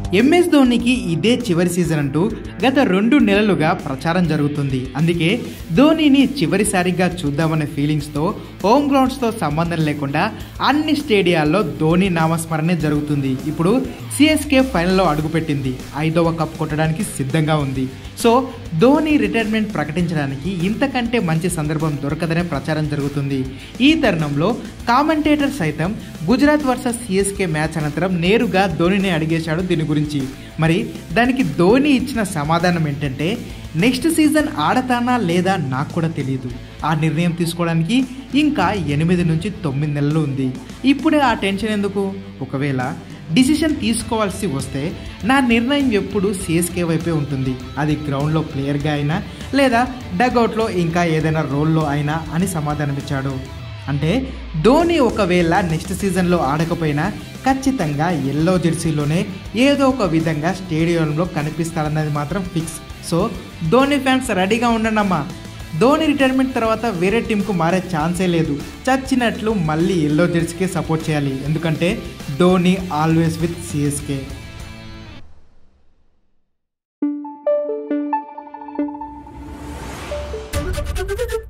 MS ధోనికి ఇదే చివరి season అంటూ గత రెండు నెలలుగా ప్రచారం జరుగుతుంది అందుకే ధోనిని చివరిసారిగా చూద్దామనే ఫీలింగ్స్తో హోమ్ గ్రౌండ్స్తో సంబంధం లేకుండా అన్ని స్టేడియాల్లో ధోని నామస్మరణే జరుగుతుంది ఇప్పుడు సిఎస్కే ఫైనల్లో అడుగుపెట్టింది ఐదవ కప్ కొట్టడానికి సిద్ధంగా ఉంది సో ధోని రిటైర్మెంట్ ప్రకటించడానికి ఇంతకంటే మంచి సందర్భం దొరకదనే ప్రచారం జరుగుతుంది ఈ తరుణంలో కామెంటేటర్ సైతం గుజరాత్ వర్సెస్ సిఎస్కే మ్యాచ్ అనంతరం నేరుగా ధోనిని అడిగేశాడు దీని గురించి మరి దానికి ధోని ఇచ్చిన సమాధానం ఏంటంటే నెక్స్ట్ సీజన్ ఆడతానా లేదా నాకు కూడా తెలియదు ఆ నిర్ణయం తీసుకోవడానికి ఇంకా ఎనిమిది నుంచి తొమ్మిది నెలలు ఉంది ఇప్పుడే ఆ టెన్షన్ ఎందుకు ఒకవేళ డిసిషన్ తీసుకోవాల్సి వస్తే నా నిర్ణయం ఎప్పుడు సిఎస్కే వైపే ఉంటుంది అది గ్రౌండ్లో ప్లేయర్గా అయినా లేదా డగ్అవుట్లో ఇంకా ఏదైనా రోల్లో అయినా అని సమాధానమిచ్చాడు అంటే ధోని ఒకవేళ నెక్స్ట్ సీజన్లో ఆడకపోయినా ఖచ్చితంగా ఎల్లో జెర్సీలోనే ఏదో ఒక విధంగా స్టేడియంలో కనిపిస్తాడన్నది మాత్రం ఫిక్స్ సో ధోని ఫ్యాన్స్ రెడీగా ఉండండమ్మా ధోని రిటైర్మెంట్ తర్వాత వేరే టీంకు మారే ఛాన్సే లేదు చచ్చినట్లు మళ్ళీ ఎల్లో జెర్సీకే సపోర్ట్ చేయాలి ఎందుకంటే Dhoni always with CSK Thank you.